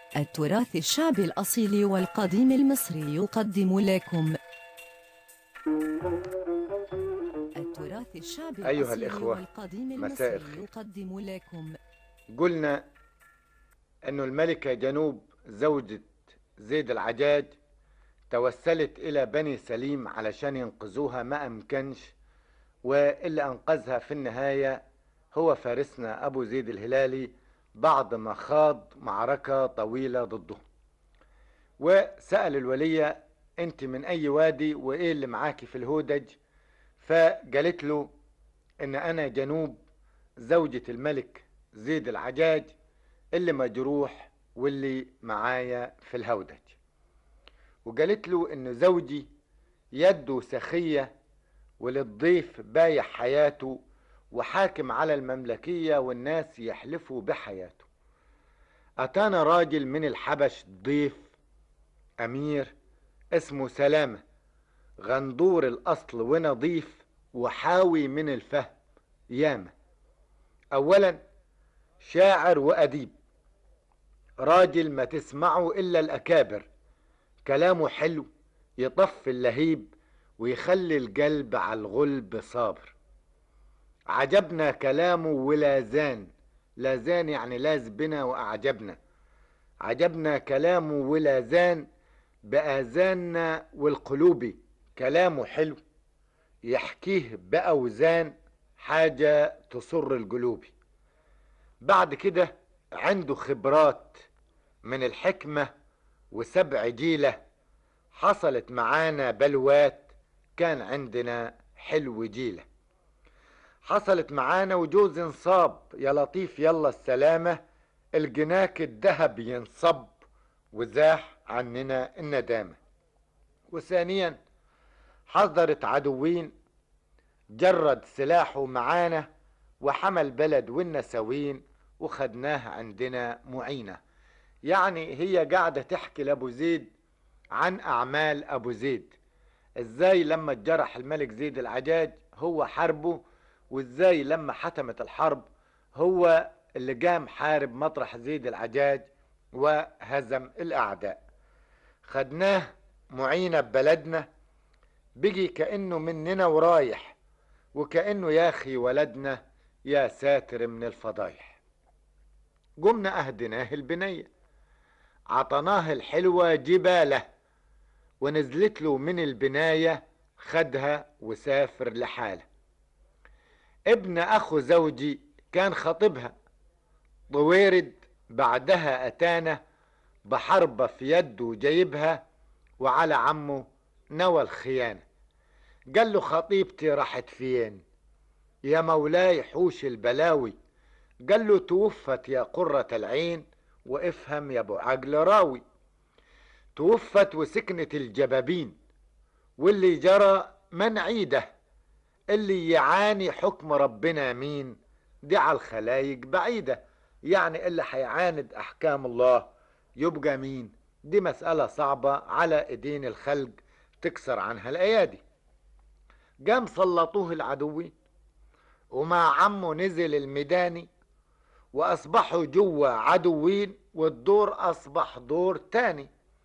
التراث الشعبي الأصيل والقديم المصري يقدم لكم التراث الشعبي أيها الأصيل الإخوة، والقديم مساء المصري الخير. يقدم لكم قلنا أن الملكة جنوب زوجة زيد العجاج توسلت إلى بني سليم علشان ينقذوها ما أمكنش واللي أنقذها في النهاية هو فارسنا أبو زيد الهلالي بعد ما خاض معركة طويلة ضده وسأل الولية أنت من أي وادي وإيه اللي معاكي في الهودج فقالت له إن أنا جنوب زوجة الملك زيد العجاج اللي مجروح واللي معايا في الهودج وقالت له ان زوجي يده سخية وللضيف بايع حياته وحاكم على المملكية والناس يحلفوا بحياته أتانا راجل من الحبش ضيف أمير اسمه سلامة غندور الأصل ونظيف وحاوي من الفهم ياما أولا شاعر وأديب راجل ما تسمعه إلا الأكابر كلامه حلو يطفي اللهيب ويخلي القلب على الغلب صابر عجبنا كلامه ولا زان لا زان يعني لاز بنا وأعجبنا عجبنا كلامه ولا زان بآذاننا والقلوب كلامه حلو يحكيه بأوزان حاجة تسر القلوب بعد كده عنده خبرات من الحكمة وسبع جيلة حصلت معانا بلوات كان عندنا حلو جيلة حصلت معانا وجوز انصاب يا لطيف يلا السلامة الجناك الذهب ينصب وزاح عننا الندامة وثانيا حضرت عدوين جرد سلاحه معانا وحمل بلد والنسوين وخدناه عندنا معينة يعني هي قاعدة تحكي لأبو زيد عن أعمال أبو زيد إزاي لما اتجرح الملك زيد العجاج هو حاربه وإزاي لما حتمت الحرب هو اللي قام حارب مطرح زيد العجاج وهزم الأعداء خدناه معينة ببلدنا بقي كأنه مننا ورايح وكأنه يا أخي ولدنا يا ساتر من الفضايح قمنا أهدناه البنية عطناه الحلوة جبالة ونزلت له من البناية خدها وسافر لحاله ابن أخو زوجي كان خطيبها طويرد بعدها أتانا بحربة في يده جايبها وعلى عمه نوى الخيانة قال له خطيبتي راحت فين يا مولاي حوش البلاوي قال له توفت يا قرة العين وافهم يا ابو عقل راوي توفت وسكنت الجبابين واللي جرى من عيده اللي يعاني حكم ربنا مين دي على الخلايق بعيدة يعني اللي هيعاند أحكام الله يبقى مين دي مسألة صعبة على ايدين الخلق تكسر عنها الأيادي قام سلطوه العدوين ومع عمه نزل الميداني وأصبحوا جوا عدوين والدور أصبح دور تاني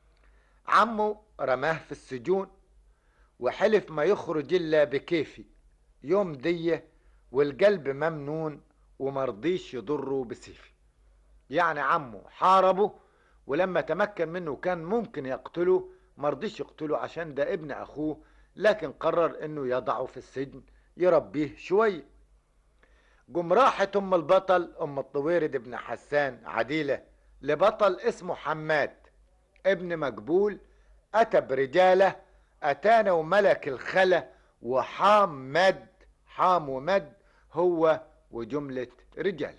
عمه رماه في السجون وحلف ما يخرج إلا بكيفي يوم دية والقلب ممنون ومرضيش يضره بسيفي يعني عمه حاربه ولما تمكن منه كان ممكن يقتله مرضيش يقتله عشان ده ابن أخوه لكن قرر انه يضعه في السجن يربيه شويه قم راحت ام البطل ام الطويرد ابن حسان عديلة لبطل اسمه حماد ابن مقبول اتى برجالة اتانا وملك الخلا وحام مد حام ومد هو وجملة رجالة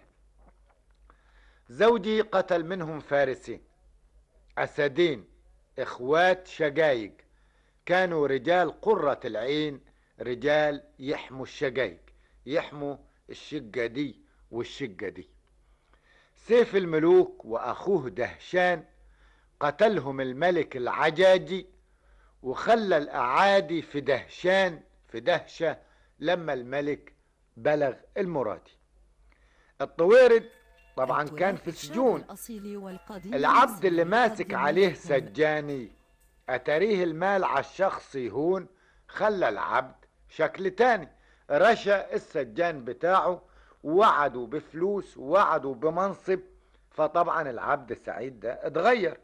زوجي قتل منهم فارسين أسدين إخوات شقايق كانوا رجال قرة العين رجال يحموا الشقايق يحموا الشقة دي والشقة دي سيف الملوك وأخوه دهشان قتلهم الملك العجاجي وخلى الأعادي في دهشان في دهشة لما الملك بلغ المرادي الطويرد طبعا كان في التراث سجون الأصيل والقديم العبد المصري اللي ماسك يقدم عليه لكم سجاني أتريه المال على الشخص يهون خلى العبد شكل تاني رشا السجان بتاعه وعدوا بفلوس وعدوا بمنصب فطبعا العبد السعيد ده اتغير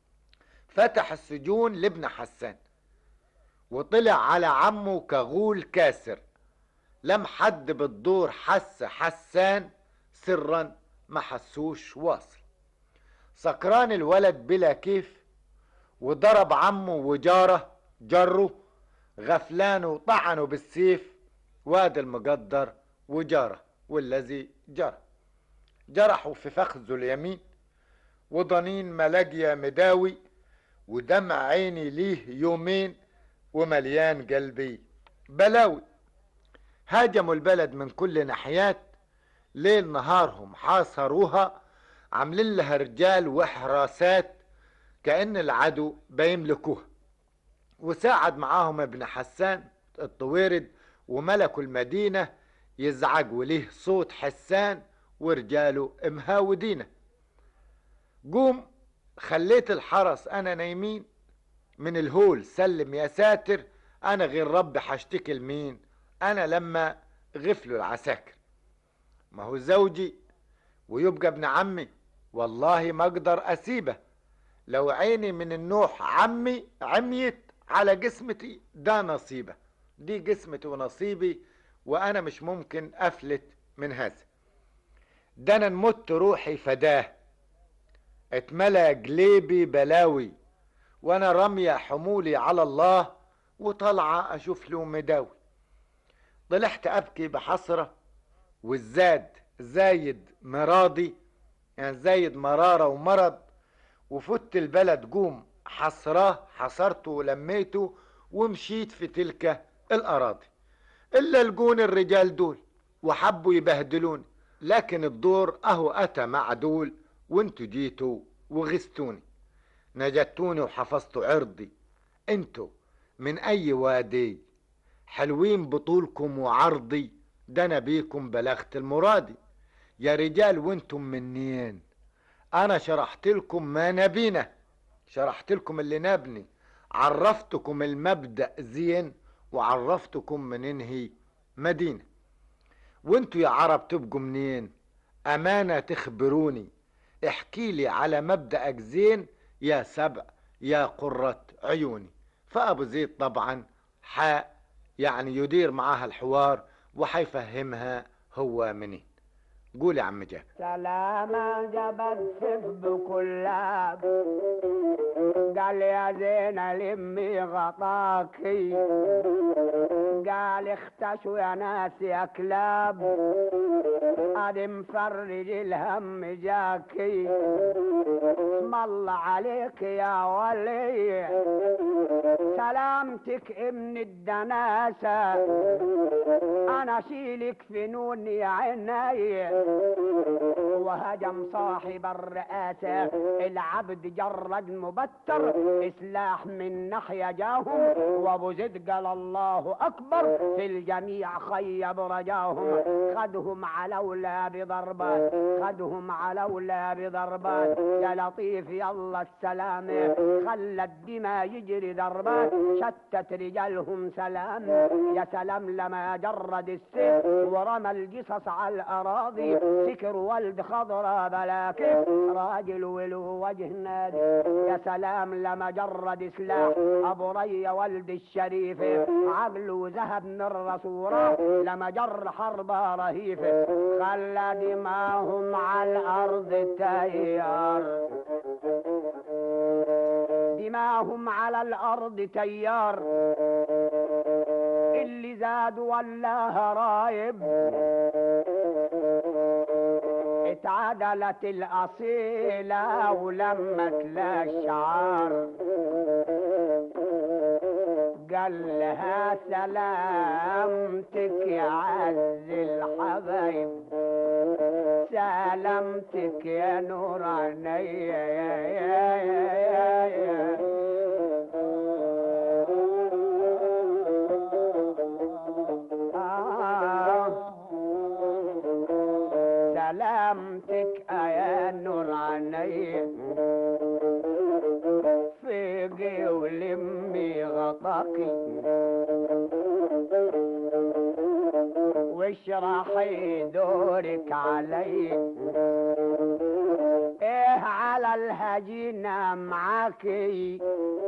فتح السجون لابن حسان وطلع على عمه كغول كاسر لم حد بالدور حس حسان سرا ما حسوش واصل سكران الولد بلا كيف وضرب عمه وجاره جره غفلانه وطعنه بالسيف واد المقدر وجاره والذي جرى جرحوا في فخذه اليمين وضنين ملاجيا مداوي ودمع عيني ليه يومين ومليان قلبي بلاوي هاجموا البلد من كل ناحيات ليل نهارهم حاصروها عاملين لها رجال وحراسات كأن العدو بيملكوها وساعد معاهم ابن حسان الطويرد وملكوا المدينة يزعج وليه صوت حسان ورجاله مهاودينه قوم خليت الحرس انا نايمين من الهول سلم يا ساتر انا غير ربي حشتكي لمين انا لما غفلوا العساكر ما هو زوجي ويبقى ابن عمي والله ما اقدر اسيبه لو عيني من النوح عمي عميت على جسمتي ده نصيبه دي جسمتي ونصيبي وانا مش ممكن افلت من هذا ده انا نمت روحي فداه اتملى جليبي بلاوي وانا رمية حمولي على الله وطالعة اشوف له مداوي طلعت ابكي بحسرة والزاد زايد مراضي يعني زايد مرارة ومرض وفت البلد قوم حصراه حصرته ولميته ومشيت في تلك الأراضي إلا لقون الرجال دول وحبوا يبهدلوني لكن الدور أهو أتى مع دول وانتوا جيتوا وغستوني نجدتوني وحفظتوا عرضي انتوا من أي وادي حلوين بطولكم وعرضي ده أنا بيكم بلغت المرادي يا رجال وانتم منين أنا شرحت لكم ما نبينا شرحت لكم اللي نبني عرفتكم المبدأ زين وعرفتكم من انهي مدينة وانتوا يا عرب تبقوا منين امانة تخبروني احكي لي على مبدأك زين يا سبع يا قرة عيوني فابو زيد طبعا حاء يعني يدير معاها الحوار وحيفهمها هو منين قول يا عم جابر سلامة جبت سيف بكلاب قال يا زينة لمي غطاكي قال اختشوا يا ناس يا كلاب ادي مفرج الهم جاكي اسم الله عليك يا ولي سلامتك ابن الدناسة انا شيلك فنون يا عيني وهجم صاحب الرئاسة العبد جرد مبتر إسلاح من ناحية جاهم وابو زيد قال الله أكبر في الجميع خيب رجاهم خدهم على ولا بضربات خدهم على ولا بضربات يا لطيف يلا السلامة خلى الدماء يجري ضربات شتت رجالهم سلام يا سلام لما جرد السيف ورمى الجصص على الأراضي سكر ولد خضرا بلا كيف راجل وله وجه نادي يا سلام لما جرد سلاح ابو ري ولد الشريف عقله ذهب من الرسورة لما جر حربة رهيفة خلى دماهم على الارض تيار دماهم على الارض تيار اللي زاد ولاها رايب اتعدلت الأصيلة ولمت للشعار قال لها سلامتك يا عز الحبايب سلامتك يا نور عيني سلامتك معاكي فيقي ولمي غطاكي واشرحي دورك علي ايه على الهجينة معاكي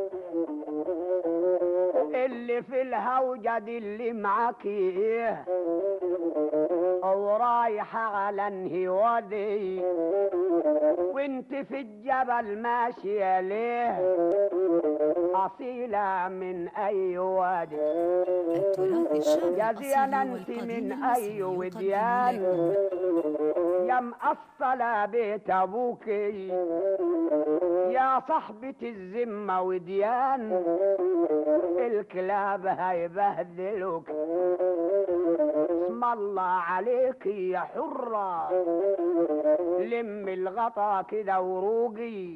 اللي في الهوجة دي اللي معاكي ايه او رايحة على انهوادي وانت في الجبل ماشية ليه أصيلة من أي وادي التراث الشعبي يا زينة الأصيل انت والقديم من المصري أي يقدم وديان لكم يا مقصلة بيت أبوكي يا صاحبة الذمة وديان الكلاب هيبهدلوك اسم الله عليك يا حرة لم الغطا كده وروقي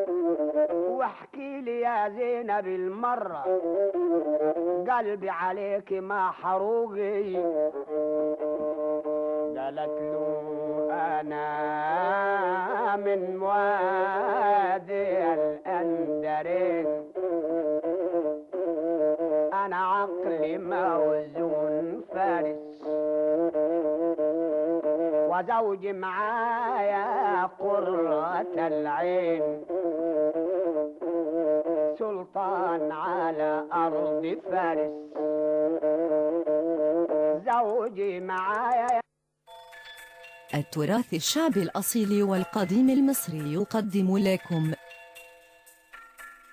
واحكي لي يا زينب المرة قلبي عليك ما حروقي قالت له انا من وادي الاندرين انا عقلي موزون فارس وزوجي معايا قرة العين سلطان على أرض فارس زوجي معايا التراث الشعبي الأصيل والقديم المصري يقدم لكم